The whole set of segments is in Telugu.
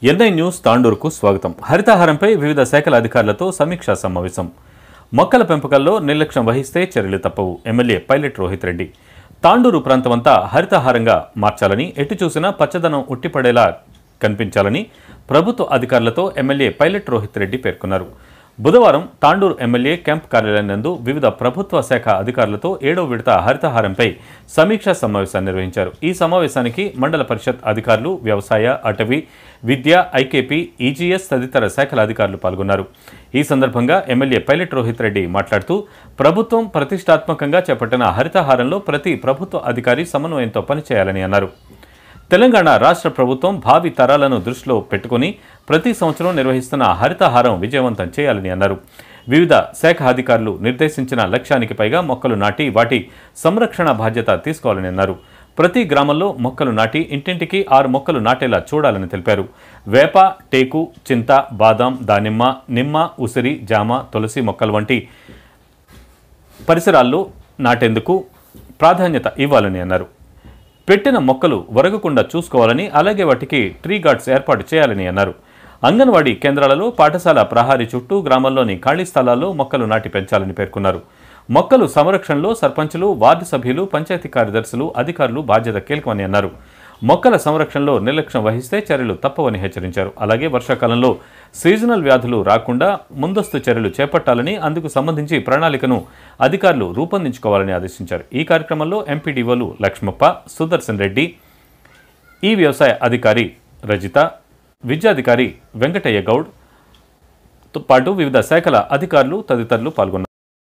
ఎన్ఐ న్యూస్ తాండూరుకు స్వాగతం హరితహారంపై వివిధ శాఖల అధికారులతో సమీక్షా సమావేశం మొక్కల పెంపకంలో నిర్లక్ష్యం వహిస్తే చర్యలు తప్పవు ఎమ్మెల్యే పైలట్ రోహిత్ రెడ్డి తాండూరు ప్రాంతమంతా హరితహారంగా మార్చాలని ఎటు చూసినా పచ్చదనం ఉట్టిపడేలా కనిపించాలని ప్రభుత్వ అధికారులతో ఎమ్మెల్యే పైలట్ రోహిత్ రెడ్డి పేర్కొన్నారు బుధవారం తాండూరు ఎమ్మెల్యే క్యాంప్ కార్యాలయం నందు వివిధ ప్రభుత్వ శాఖ అధికారులతో ఏడో విడత హరితహారంపై సమీక్షా సమావేశాన్ని నిర్వహించారు ఈ సమావేశానికి మండల పరిషత్ అధికారులు వ్యవసాయ అటవీ విద్య ఐకేపీ ఈజీఎస్ తదితర శాఖల అధికారులు పాల్గొన్నారు ఈ సందర్భంగా ఎమ్మెల్యే పైలట్ రోహిత్ రెడ్డి మాట్లాడుతూ ప్రభుత్వం ప్రతిష్టాత్మకంగా చేపట్టిన హరితహారంలో ప్రతి ప్రభుత్వ అధికారి సమన్వయంతో పనిచేయాలని అన్నారు తెలంగాణ రాష్ట్ర ప్రభుత్వం భావి తరాలను దృష్టిలో పెట్టుకుని ప్రతి సంవత్సరం నిర్వహిస్తున్న హరితహారం విజయవంతం చేయాలని అన్నారు వివిధ శాఖ అధికారులు నిర్దేశించిన లక్ష్యానికి పైగా మొక్కలు నాటి వాటి సంరక్షణ బాధ్యత తీసుకోవాలని అన్నారు ప్రతి గ్రామంలో మొక్కలు నాటి ఇంటింటికి ఆరు మొక్కలు నాటేలా చూడాలని తెలిపారు వేప టేకు చింత బాదాం దానిమ్మ నిమ్మ ఉసిరి జామ తులసి మొక్కలు వంటి పరిసరాల్లో నాటేందుకు ప్రాధాన్యత ఇవ్వాలని అన్నారు పెట్టిన మొక్కలు వరగకుండా చూసుకోవాలని అలాగే వాటికి ట్రీ గార్డ్స్ ఏర్పాటు చేయాలని అన్నారు అంగన్వాడీ కేంద్రాలలో పాఠశాల ప్రహారీ చుట్టూ గ్రామంలోని ఖాళీ స్థలాల్లో మొక్కలు నాటి పెంచాలని పేర్కొన్నారు మొక్కలు సంరక్షణలో సర్పంచులు వార్డు సభ్యులు పంచాయతీ కార్యదర్శులు అధికారులు బాధ్యత కీలకమని అన్నారు మొక్కల సంరక్షణలో నిర్లక్ష్యం వహిస్తే చర్యలు తప్పవని హెచ్చరించారు అలాగే వర్షాకాలంలో సీజనల్ వ్యాధులు రాకుండా ముందస్తు చర్యలు చేపట్టాలని అందుకు సంబంధించి ప్రణాళికను అధికారులు రూపొందించుకోవాలని ఆదేశించారు ఈ కార్యక్రమంలో ఎంపీడీఓలు లక్ష్మప్ప సుదర్శన్ రెడ్డి ఈ వ్యవసాయ అధికారి రజిత విద్యాధికారి వెంకటయ్య గౌడ్ తో పాటు వివిధ శాఖల అధికారులు తదితరులు పాల్గొన్నారు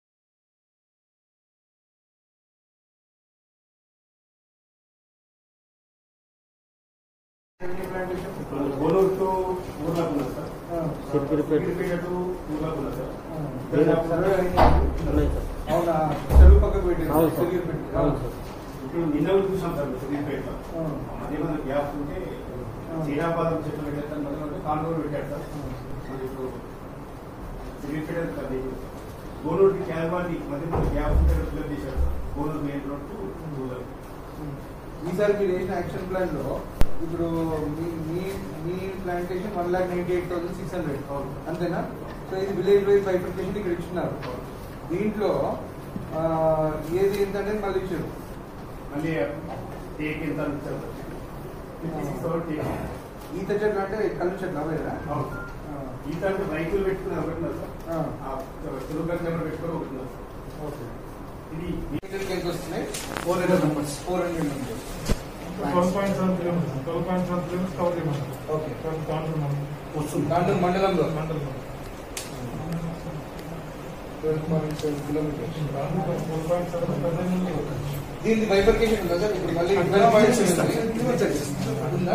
గోలూరు టు ఊర్లకు ఉన్నది సార్ సిద్దిపేట టు ఊర్లకు ఉన్నది సార్ అవునా చెరువు పక్కకు పెట్టారు అవును సార్. చెరువు పెట్టి అవును సార్. ఇప్పుడు నిన్న కూడా చూసాం సార్ సిద్దిపేటలో అదేమన్నా గ్యాప్ ఉంటే శ్రీరాపాదం చెట్లు పెట్టేస్తాను మొదలు కాండూరు పెట్టాడు సార్ మరి ఇప్పుడు సిద్దిపేట అది గోలూరుకి క్యాన్వాడి మధ్య మధ్య గ్యాప్ ఉంటే ఫిల్అప్ చేశారు sir Goluru main road to rural ఈసారి మీరు వేసిన యాక్షన్ ప్లాన్ లో ఇప్పుడు మీ మీ మీ plantation one lakh ninety eight thousand six hundred అవును. అంతేనా సో ఇది విలేజ్ వైజ్ బైఫర్కేషన్ ఇక్కడ ఇచ్చినారు దీంట్లో ఆ, ఏది ఎంత అనేది మళ్ళీ ఇచ్చారు మళ్ళీ టేక్ ఎంత అని ఇచ్చారు sir fifty six our take ఈత చెట్లు అంటే కళ్ళు చెట్లు అవేనా అవును సార్ ఈత అంటే రైతులు పెట్టుకుని ఒకటి ఉన్నది సార్ ఆ చెరువు గట్ల పెట్టుకుని ఒకటి ఉన్నది సార్ ఓకే ఇది మీటర్కి ఎంత వస్తున్నాయి four hundred members four hundred members twelve point seven kilometres twelve point seven kilometres cover చేయమన్నారు ఓకే దాంట్లో మనం వస్తుంది దాంట్లో మండలంలో మండలం ట్వెల్వ్ పాయింట్ సెవెన్ కిలోమీటర్స్ దాంట్లో ట్వెల్వ్ పాయింట్ సెవెన్ ప్రజెంట్ దీనికి బైఫర్కేషన్ ఉందా సార్ ఇప్పుడు మళ్ళీ ట్వెల్వ్ పాయింట్ సెవెన్ ఉందా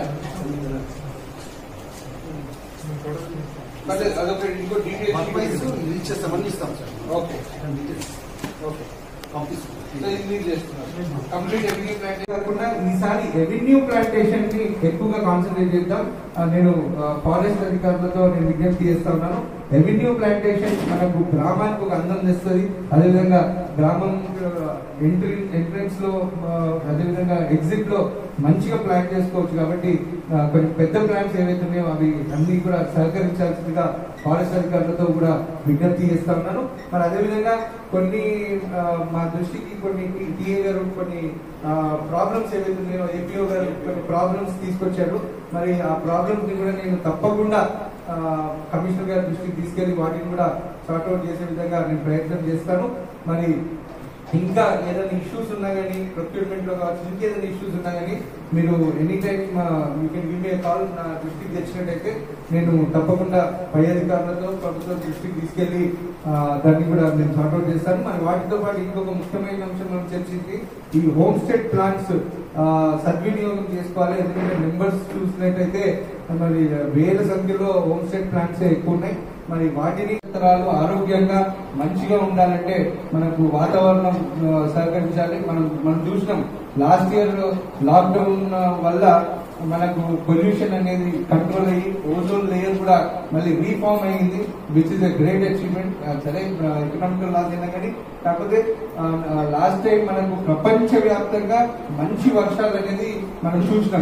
బట్ అదొక ఇంకో డీటెయిల్స్ ఇచ్చేస్తామని ఇస్తాం సార్ ఓకే ఓకే సో ఇది మీరు చేస్తున్నారు కంప్లీట్ రెవెన్యూ ప్లాంటేషన్ కాకుండా ఈసారి రెవెన్యూ ప్లాంటేషన్ ని ఎక్కువగా కాన్సన్ట్రేట్ చేద్దాం ఆ, నేను ఫారెస్ట్ అధికారులతో నేను విజ్ఞప్తి చేస్తా ఉన్నాను రెవెన్యూ ప్లాంటేషన్ మనకు గ్రామానికి ఒక అందం తెస్తుంది అదేవిధంగా గ్రామం ఎంట్రీ ఎంట్రన్స్ లో ఆ, అదేవిధంగా ఎగ్జిట్ లో మంచిగా ప్లాన్ చేసుకోవచ్చు కాబట్టి ఆ, కొన్ని పెద్ద ప్లాన్స్ ఏవైతే ఉన్నాయో అవి అన్ని కూడా సహకరించాల్సిందిగా ఫారెస్ట్ అధికారులతో కూడా విజ్ఞప్తి చేస్తా ఉన్నాను మరి అదేవిధంగా కొన్ని ఆ, మా దృష్టికి కొన్ని టీఏ గారు కొన్ని ప్రాబ్లమ్స్ ఏవైతే ఉన్నాయో ఏపీఓ గారు కొన్ని ప్రాబ్లమ్స్ తీసుకొచ్చారు మరి ఆ ప్రాబ్లమ్స్ ని కూడా నేను తప్పకుండా ఆ, కమిషనర్ గారి దృష్టికి తీసుకెళ్లి వాటిని కూడా సార్ట్అవుట్ చేసే విధంగా నేను ప్రయత్నం చేస్తాను మరి ఇంకా ఏదైనా ఇష్యూస్ ఉన్నా కానీ ప్రొక్యూర్మెంట్ లో కావచ్చు ఇంకేదైనా ఇష్యూస్ ఉన్నా కానీ మీరు any time you can give me call నా దృష్టికి తెచ్చినట్టయితే నేను తప్పకుండా పై అధికారులతో ప్రభుత్వం దృష్టికి తీసుకెళ్లి ఆ, దాన్ని కూడా నేను సార్ట్అవుట్ చేస్తాను మరి వాటితో పాటు ఇంకొక ముఖ్యమైన అంశం మనం చర్చించి ఈ హోమ్ స్టేట్ ప్లాన్స్ సద్వినియోగం చేసుకోవాలి ఎందుకంటే మెంబర్స్ చూసినట్టయితే మరి వేల సంఖ్యలో హోమ్ స్టేట్ ప్లాన్స్ ఎక్కువ ఉన్నాయి మరి వాటిని తరాలు ఆరోగ్యంగా మంచిగా ఉండాలంటే మనకు వాతావరణం ఆ, సహకరించాలి మనం మనం చూసినాం లాస్ట్ ఇయర్ లాక్డౌన్ వల్ల మనకు పొల్యూషన్ అనేది కంట్రోల్ అయ్యి ఓజోన్ లేయర్ కూడా మళ్ళీ రీఫార్మ్ అయ్యింది which is a great achievement సరే ఎకనామికల్ లాస్ అయినా కానీ కాకపోతే లాస్ట్ టైం మనకు ప్రపంచ వ్యాప్తంగా మంచి వర్షాలు అనేది మనం చూసినాం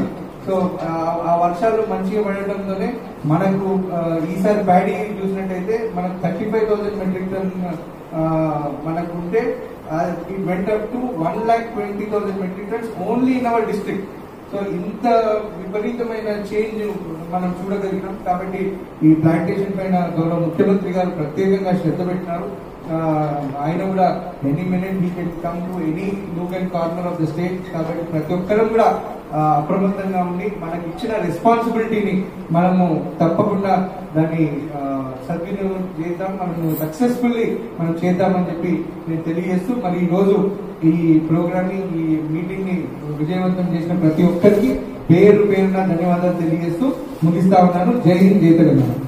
సో ఆ- ఆ వర్షాలు మంచిగా పడటంతోనే మనకు ఆ, ఈసారి ప్యాడీ చూసినట్టయితే మనకు thirty five thousand metric ton మనకు ఉంటే it went up to one lakh twenty thousand metric tons only in our district so ఇంత విపరీతమైన చేంజ్ మనం చూడగలిగినాం కాబట్టి ఈ ప్లాంటేషన్ పైన గౌరవ ముఖ్యమంత్రి గారు ప్రత్యేకంగా శ్రద్ధ పెట్టినారు ఆ, ఆయన కూడా any minute he can come to any nook and corner of the state కాబట్టి ప్రతి ఒక్కరం కూడా ఆ, అప్రమత్తంగా ఉండి మనకి ఇచ్చిన రెస్పాన్సిబిలిటీని మనము తప్పకుండా దాన్ని ఆ, సద్వినియోగం చేద్దాం మనము సక్సెస్ఫుల్లీ మనం చేద్దామని చెప్పి నేను తెలియజేస్తూ మరి ఈ రోజు ఈ ప్రోగ్రామ్ ని ఈ మీటింగ్ ని విజయవంతం చేసిన ప్రతి ఒక్కరికి పేరు పేరున ధన్యవాదాలు తెలియజేస్తూ ముగిస్తా ఉన్నాను జై హింద్ జై తెలంగాణ